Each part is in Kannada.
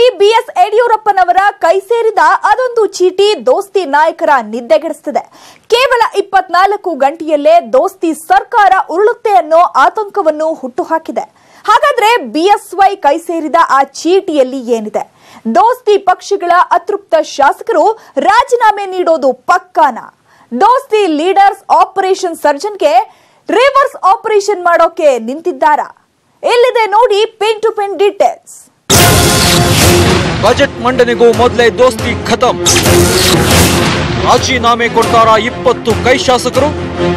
ಬಿಎಸ್ ಯಡಿಯೂರಪ್ಪನವರ ಕೈ ಸೇರಿದ ಅದೊಂದು ಚೀಟಿ ದೋಸ್ತಿ ನಾಯಕರ ನಿದ್ದೆಗೆಡಿಸುತ್ತಿದೆ ಕೇವಲ ಇಪ್ಪತ್ನಾಲ್ಕು ಗಂಟೆಯಲ್ಲೇ ದೋಸ್ತಿ ಸರ್ಕಾರ ಉರುಳುತ್ತೆ ಅನ್ನೋ ಆತಂಕವನ್ನು ಹುಟ್ಟುಹಾಕಿದೆ ಹಾಗಾದ್ರೆ ಬಿಎಸ್ವೈ ಕೈ ಸೇರಿದ ಆ ಚೀಟಿಯಲ್ಲಿ ಏನಿದೆ ದೋಸ್ತಿ ಪಕ್ಷಗಳ ಅತೃಪ್ತ ಶಾಸಕರು ರಾಜೀನಾಮೆ ನೀಡೋದು ಪಕ್ಕಾನ ದೋಸ್ತಿ ಲೀಡರ್ಸ್ ಆಪರೇಷನ್ ಸರ್ಜನ್ಗೆ ರಿವರ್ಸ್ ಆಪರೇಷನ್ ಮಾಡೋಕೆ ನಿಂತಿದ್ದಾರಾ ಎಲ್ಲಿದೆ ನೋಡಿ pen to pen details budget ಮಂಡನೆಗೂ ಮೊದಲೇ ದೋಸ್ತಿ ಖತಂ ರಾಜೀನಾಮೆ ಕೊಡ್ತಾರಾ ಇಪ್ಪತ್ತು ಕೈ ಶಾಸಕರು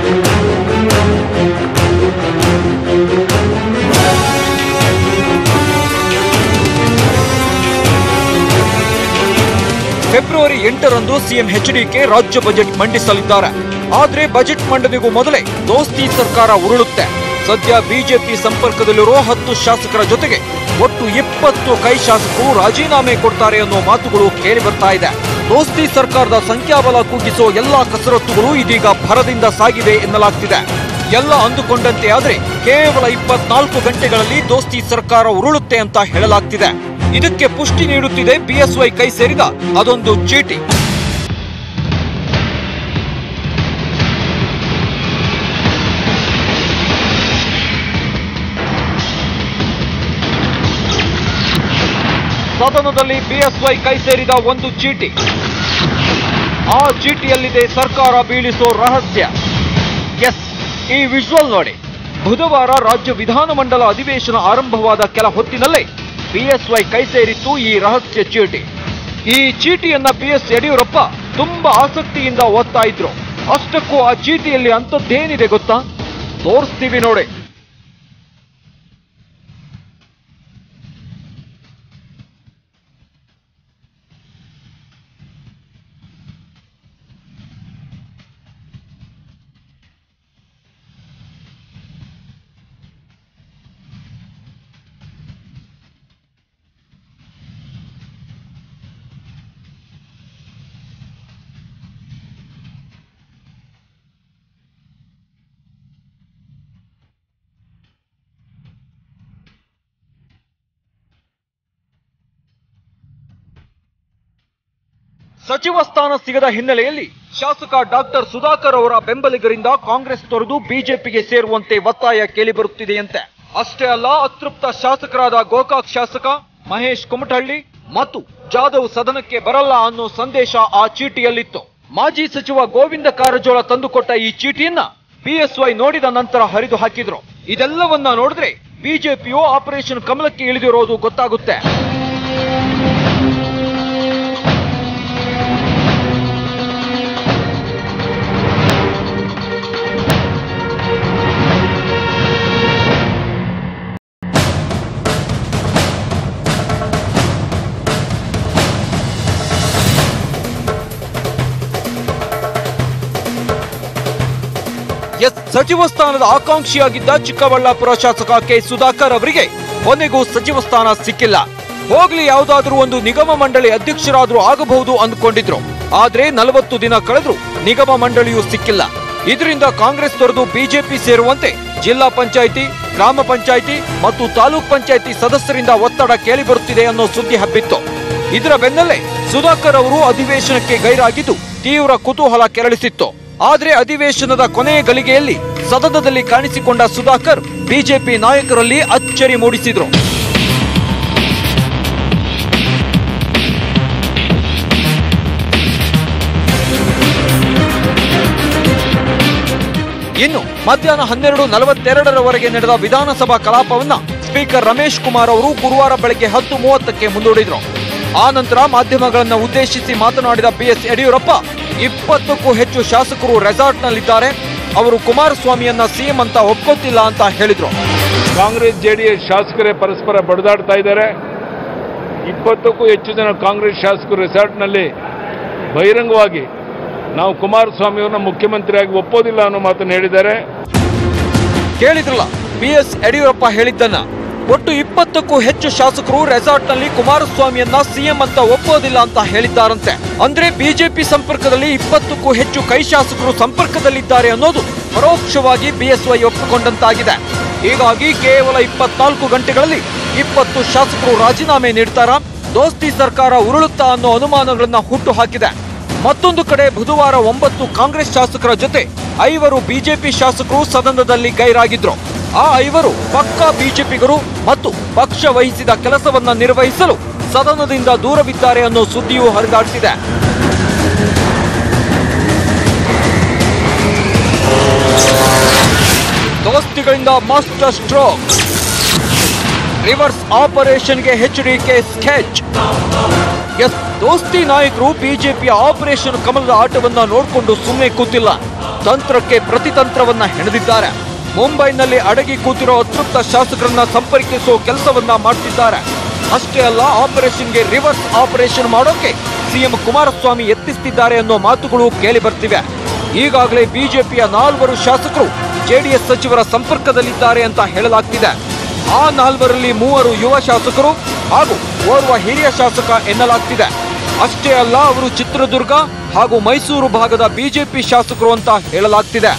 ಫೆಬ್ರವರಿ ಎಂಟರಂದು ಸಿಎಂ ಎಚ್ಡಿಕೆ ರಾಜ್ಯ ಬಜೆಟ್ ಮಂಡಿಸಲಿದ್ದಾರೆ ಆದ್ರೆ ಬಜೆಟ್ ಮಂಡನೆಗೂ ಮೊದಲೇ ದೋಸ್ತಿ ಸರ್ಕಾರ ಉರುಳುತ್ತೆ ಸದ್ಯ ಬಿಜೆಪಿ ಸಂಪರ್ಕದಲ್ಲಿರೋ ಹತ್ತು ಶಾಸಕರ ಜೊತೆಗೆ ಒಟ್ಟು ಇಪ್ಪತ್ತು ಕೈ ಶಾಸಕರು ರಾಜೀನಾಮೆ ಕೊಡ್ತಾರೆ ಅನ್ನೋ ಮಾತುಗಳು ಕೇಳಿ ಬರ್ತಾ ಇದೆ ದೋಸ್ತಿ ಸರ್ಕಾರದ ಸಂಖ್ಯಾಬಲ ಕುಗ್ಗಿಸೋ ಎಲ್ಲಾ ಕಸರತ್ತುಗಳು ಇದೀಗ ಭರದಿಂದ ಸಾಗಿವೆ ಎನ್ನಲಾಗ್ತಿದೆ ಎಲ್ಲ ಅಂದುಕೊಂಡಂತೆ ಆದ್ರೆ ಕೇವಲ ಇಪ್ಪತ್ನಾಲ್ಕು ಗಂಟೆಗಳಲ್ಲಿ ದೋಸ್ತಿ ಸರ್ಕಾರ ಉರುಳುತ್ತೆ ಅಂತ ಹೇಳಲಾಗ್ತಿದೆ ಇದಕ್ಕೆ ಪುಷ್ಟಿ ನೀಡುತ್ತಿದೆ ಬಿಎಸ್ವೈ ಕೈ ಸೇರಿದ ಅದೊಂದು ಚೀಟಿ ಸದನದಲ್ಲಿ ಬಿಎಸ್ವೈ ಕೈ ಸೇರಿದ ಒಂದು ಚೀಟಿ ಆ ಚೀಟಿಯಲ್ಲಿದೆ ಸರ್ಕಾರ ಬೀಳಿಸೋ ರಹಸ್ಯ ಎಸ್ ಈ ವಿಜುವಲ್ ನೋಡಿ ಬುಧವಾರ ರಾಜ್ಯ ವಿಧಾನಮಂಡಲ ಅಧಿವೇಶನ ಆರಂಭವಾದ ಕೆಲ ಹೊತ್ತಿನಲ್ಲೇ ಬಿಎಸ್ವೈ ಕೈ ಸೇರಿತ್ತು ಈ ರಹಸ್ಯ ಚೀಟಿ ಈ ಚೀಟಿಯನ್ನ ಬಿಎಸ್ ಯಡಿಯೂರಪ್ಪ ತುಂಬಾ ಆಸಕ್ತಿಯಿಂದ ಓದ್ತಾ ಇದ್ರು ಅಷ್ಟಕ್ಕೂ ಆ ಚೀಟಿಯಲ್ಲಿ ಅಂಥದ್ದೇನಿದೆ ಗೊತ್ತಾ ತೋರಿಸ್ತೀವಿ ನೋಡಿ ಸಚಿವ ಸ್ಥಾನ ಸಿಗದ ಹಿನ್ನೆಲೆಯಲ್ಲಿ ಶಾಸಕ ಡಾಕ್ಟರ್ ಸುಧಾಕರ್ ಅವರ ಬೆಂಬಲಿಗರಿಂದ ಕಾಂಗ್ರೆಸ್ ತೊರೆದು ಬಿಜೆಪಿಗೆ ಸೇರುವಂತೆ ಒತ್ತಾಯ ಕೇಳಿಬರುತ್ತಿದೆಯಂತೆ ಅಷ್ಟೇ ಅಲ್ಲ ಅತೃಪ್ತ ಶಾಸಕರಾದ ಗೋಕಾಕ್ ಶಾಸಕ ಮಹೇಶ್ ಕುಮಟಹಳ್ಳಿ ಮತ್ತು ಜಾಧವ್ ಸದನಕ್ಕೆ ಬರಲ್ಲ ಅನ್ನೋ ಸಂದೇಶ ಆ ಚೀಟಿಯಲ್ಲಿತ್ತು ಮಾಜಿ ಸಚಿವ ಗೋವಿಂದ ಕಾರಜೋಳ ತಂದುಕೊಟ್ಟ ಈ ಚೀಟಿಯನ್ನ ಬಿಎಸ್ವೈ ನೋಡಿದ ನಂತರ ಹರಿದು ಹಾಕಿದ್ರು ಇದೆಲ್ಲವನ್ನ ನೋಡಿದ್ರೆ ಬಿಜೆಪಿಯು ಆಪರೇಷನ್ ಕಮಲಕ್ಕೆ ಇಳಿದಿರೋದು ಗೊತ್ತಾಗುತ್ತೆ ಎಸ್ ಸಚಿವ ಸ್ಥಾನದ ಆಕಾಂಕ್ಷಿಯಾಗಿದ್ದ ಚಿಕ್ಕಬಳ್ಳಾಪುರ ಶಾಸಕ ಕೆ ಸುಧಾಕರ್ ಅವರಿಗೆ ಕೊನೆಗೂ ಸಚಿವ ಸ್ಥಾನ ಸಿಕ್ಕಿಲ್ಲ ಹೋಗ್ಲಿ ಯಾವುದಾದ್ರೂ ಒಂದು ನಿಗಮ ಮಂಡಳಿ ಅಧ್ಯಕ್ಷರಾದ್ರೂ ಆಗಬಹುದು ಅಂದ್ಕೊಂಡಿದ್ರು ಆದ್ರೆ ನಲವತ್ತು ದಿನ ಕಳೆದ್ರು ನಿಗಮ ಮಂಡಳಿಯೂ ಸಿಕ್ಕಿಲ್ಲ ಇದರಿಂದ ಕಾಂಗ್ರೆಸ್ ತೊರೆದು ಬಿಜೆಪಿ ಸೇರುವಂತೆ ಜಿಲ್ಲಾ ಪಂಚಾಯಿತಿ ಗ್ರಾಮ ಪಂಚಾಯಿತಿ ಮತ್ತು ತಾಲೂಕ್ ಪಂಚಾಯಿತಿ ಸದಸ್ಯರಿಂದ ಒತ್ತಡ ಕೇಳಿಬರುತ್ತಿದೆ ಅನ್ನೋ ಸುದ್ದಿ ಹಬ್ಬಿತ್ತು ಇದರ ಬೆನ್ನಲ್ಲೇ ಸುಧಾಕರ್ ಅವರು ಅಧಿವೇಶನಕ್ಕೆ ಗೈರಾಗಿದ್ದು ತೀವ್ರ ಕುತೂಹಲ ಕೆರಳಿಸಿತ್ತು ಆದ್ರೆ ಅಧಿವೇಶನದ ಕೊನೆಯ ಗಳಿಗೆಯಲ್ಲಿ ಸದನದಲ್ಲಿ ಕಾಣಿಸಿಕೊಂಡ ಸುಧಾಕರ್ ಬಿಜೆಪಿ ನಾಯಕರಲ್ಲಿ ಅಚ್ಚರಿ ಮೂಡಿಸಿದ್ರು ಇನ್ನು ಮಧ್ಯಾಹ್ನ ಹನ್ನೆರಡು ನಲವತ್ತೆರಡರವರೆಗೆ ನಡೆದ ವಿಧಾನಸಭಾ ಕಲಾಪವನ್ನ ಸ್ಪೀಕರ್ ರಮೇಶ್ ಕುಮಾರ್ ಅವರು ಗುರುವಾರ ಬೆಳಗ್ಗೆ ಹತ್ತು ಮೂವತ್ತಕ್ಕೆ ಮುಂದೂಡಿದ್ರು ಆ ನಂತರ ಮಾಧ್ಯಮಗಳನ್ನ ಉದ್ದೇಶಿಸಿ ಮಾತನಾಡಿದ ಬಿಎಸ್ ಯಡಿಯೂರಪ್ಪ ಇಪ್ಪತ್ತಕ್ಕೂ ಹೆಚ್ಚು ಶಾಸಕರು ರೆಸಾರ್ಟ್ನಲ್ಲಿದ್ದಾರೆ ಅವರು ಕುಮಾರಸ್ವಾಮಿಯನ್ನ ಸಿಎಂ ಅಂತ ಒಪ್ಕೋತಿಲ್ಲ ಅಂತ ಹೇಳಿದ್ರು ಕಾಂಗ್ರೆಸ್ ಜೆಡಿಎಸ್ ಶಾಸಕರೇ ಪರಸ್ಪರ ಬಡಿದಾಡ್ತಾ ಇದ್ದಾರೆ ಇಪ್ಪತ್ತಕ್ಕೂ ಹೆಚ್ಚು ಜನ ಕಾಂಗ್ರೆಸ್ ಶಾಸಕರು ರೆಸಾರ್ಟ್ನಲ್ಲಿ ಬಹಿರಂಗವಾಗಿ ನಾವು ಕುಮಾರಸ್ವಾಮಿಯವ್ರನ್ನ ಮುಖ್ಯಮಂತ್ರಿಯಾಗಿ ಒಪ್ಪೋದಿಲ್ಲ ಅನ್ನೋ ಮಾತನ್ನು ಹೇಳಿದ್ದಾರೆ ಕೇಳಿದ್ರಲ್ಲ ಬಿಎಸ್ ಯಡಿಯೂರಪ್ಪ ಹೇಳಿದ್ದನ್ನ ಒಟ್ಟು ಇಪ್ಪತ್ತಕ್ಕೂ ಹೆಚ್ಚು ಶಾಸಕರು ರೆಸಾರ್ಟ್ನಲ್ಲಿ ಕುಮಾರಸ್ವಾಮಿಯನ್ನ ಸಿಎಂ ಅಂತ ಒಪ್ಪೋದಿಲ್ಲ ಅಂತ ಹೇಳಿದ್ದಾರಂತೆ ಅಂದ್ರೆ ಬಿಜೆಪಿ ಸಂಪರ್ಕದಲ್ಲಿ ಇಪ್ಪತ್ತಕ್ಕೂ ಹೆಚ್ಚು ಕೈ ಶಾಸಕರು ಸಂಪರ್ಕದಲ್ಲಿದ್ದಾರೆ ಅನ್ನೋದು ಪರೋಕ್ಷವಾಗಿ ಬಿಎಸ್ವೈ ಒಪ್ಪಿಕೊಂಡಂತಾಗಿದೆ ಹೀಗಾಗಿ ಕೇವಲ ಇಪ್ಪತ್ನಾಲ್ಕು ಗಂಟೆಗಳಲ್ಲಿ ಇಪ್ಪತ್ತು ಶಾಸಕರು ರಾಜೀನಾಮೆ ನೀಡ್ತಾರಾ ದೋಸ್ತಿ ಸರ್ಕಾರ ಉರುಳುತ್ತಾ ಅನ್ನೋ ಅನುಮಾನಗಳನ್ನ ಹುಟ್ಟು ಹಾಕಿದೆ ಮತ್ತೊಂದು ಕಡೆ ಬುಧವಾರ ಒಂಬತ್ತು ಕಾಂಗ್ರೆಸ್ ಶಾಸಕರ ಜೊತೆ ಐವರು ಬಿಜೆಪಿ ಶಾಸಕರು ಸದನದಲ್ಲಿ ಗೈರಾಗಿದ್ರು ಆ ಐವರು ಪಕ್ಕಾ ಬಿಜೆಪಿಗರು ಮತ್ತು ಪಕ್ಷ ವಹಿಸಿದ ಕೆಲಸವನ್ನ ನಿರ್ವಹಿಸಲು ಸದನದಿಂದ ದೂರವಿದ್ದಾರೆ ಅನ್ನೋ ಸುದ್ದಿಯೂ ಹರಿದಾಡ್ತಿದೆ ದೋಸ್ತಿಗಳಿಂದ ಮಾಸ್ಟರ್ ಸ್ಟ್ರೋಕ್ ರಿವರ್ಸ್ ಆಪರೇಷನ್ಗೆ ಎಚ್ಡಿಕೆ ಸ್ಕೆಚ್ ಎಸ್ ದೋಸ್ತಿ ನಾಯಕರು ಬಿಜೆಪಿಯ ಆಪರೇಷನ್ ಕಮಲದ ಆಟವನ್ನ ನೋಡಿಕೊಂಡು ಸುಮ್ಮನೆ ಕೂತಿಲ್ಲ ತಂತ್ರಕ್ಕೆ ಪ್ರತಿತಂತ್ರವನ್ನ ಹೆಣೆದಿದ್ದಾರೆ ಮುಂಬೈನಲ್ಲಿ ಅಡಗಿ ಕೂತಿರೋ ಅತೃಪ್ತ ಶಾಸಕರನ್ನ ಸಂಪರ್ಕಿಸುವ ಕೆಲಸವನ್ನ ಮಾಡ್ತಿದ್ದಾರೆ ಅಷ್ಟೇ ಅಲ್ಲ ಆಪರೇಷನ್ಗೆ ರಿವರ್ಸ್ ಆಪರೇಷನ್ ಮಾಡೋಕೆ ಸಿಎಂ ಕುಮಾರಸ್ವಾಮಿ ಯತ್ನಿಸ್ತಿದ್ದಾರೆ ಅನ್ನೋ ಮಾತುಗಳು ಕೇಳಿ ಬರ್ತಿವೆ ಈಗಾಗಲೇ ಬಿಜೆಪಿಯ ನಾಲ್ವರು ಶಾಸಕರು ಜೆಡಿಎಸ್ ಸಚಿವರ ಸಂಪರ್ಕದಲ್ಲಿದ್ದಾರೆ ಅಂತ ಹೇಳಲಾಗ್ತಿದೆ ಆ ನಾಲ್ವರಲ್ಲಿ ಮೂವರು ಯುವ ಶಾಸಕರು ಹಾಗೂ ಓರ್ವ ಹಿರಿಯ ಶಾಸಕ ಎನ್ನಲಾಗ್ತಿದೆ ಅಷ್ಟೇ ಅಲ್ಲ ಅವರು ಚಿತ್ರದುರ್ಗ ಹಾಗೂ ಮೈಸೂರು ಭಾಗದ ಬಿಜೆಪಿ ಶಾಸಕರು ಅಂತ ಹೇಳಲಾಗ್ತಿದೆ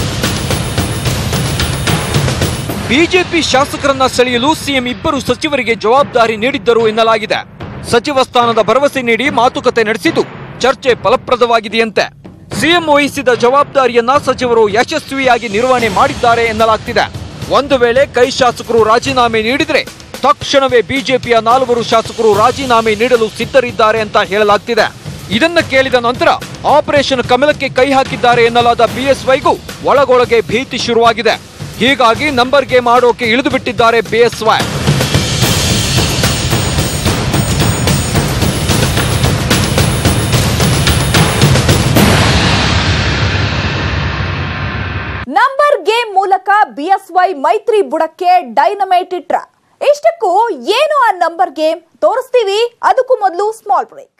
ಬಿಜೆಪಿ ಶಾಸಕರನ್ನ ಸೆಳೆಯಲು ಸಿಎಂ ಇಬ್ಬರು ಸಚಿವರಿಗೆ ಜವಾಬ್ದಾರಿ ನೀಡಿದ್ದರು ಎನ್ನಲಾಗಿದೆ ಸಚಿವ ಸ್ಥಾನದ ಭರವಸೆ ನೀಡಿ ಮಾತುಕತೆ ನಡೆಸಿದ್ದು ಚರ್ಚೆ ಫಲಪ್ರದವಾಗಿದೆಯಂತೆ ಸಿಎಂ ವಹಿಸಿದ ಜವಾಬ್ದಾರಿಯನ್ನ ಸಚಿವರು ಯಶಸ್ವಿಯಾಗಿ ನಿರ್ವಹಣೆ ಮಾಡಿದ್ದಾರೆ ಎನ್ನಲಾಗ್ತಿದೆ ಒಂದು ವೇಳೆ ಕೈ ಶಾಸಕರು ರಾಜೀನಾಮೆ ನೀಡಿದ್ರೆ ತಕ್ಷಣವೇ ಬಿಜೆಪಿಯ ನಾಲ್ವರು ಶಾಸಕರು ರಾಜೀನಾಮೆ ನೀಡಲು ಸಿದ್ಧರಿದ್ದಾರೆ ಅಂತ ಹೇಳಲಾಗ್ತಿದೆ ಇದನ್ನ ಕೇಳಿದ ನಂತರ ಆಪರೇಷನ್ ಕಮಲಕ್ಕೆ ಕೈ ಹಾಕಿದ್ದಾರೆ ಎನ್ನಲಾದ ಬಿಎಸ್ವೈಗೂ ಒಳಗೊಳಗೆ ಭೀತಿ ಶುರುವಾಗಿದೆ ಹೀಗಾಗಿ ನಂಬರ್ ಗೇಮ್ ಆಡೋಕೆ ಇಳಿದು ಬಿಟ್ಟಿದ್ದಾರೆ ಬಿಎಸ್ವೈ ನಂಬರ್ ಗೇಮ್ ಮೂಲಕ ಬಿಎಸ್ವೈ ಮೈತ್ರಿ ಬುಡಕ್ಕೆ ಡೈನಮೈಟ್ ಇಟ್ರ ಇಷ್ಟಕ್ಕೂ ಏನು ಆ ನಂಬರ್ ಗೇಮ್ ತೋರಿಸ್ತೀವಿ ಅದಕ್ಕೂ ಮೊದಲು ಸ್ಮಾಲ್ ಬ್ರೇಕ್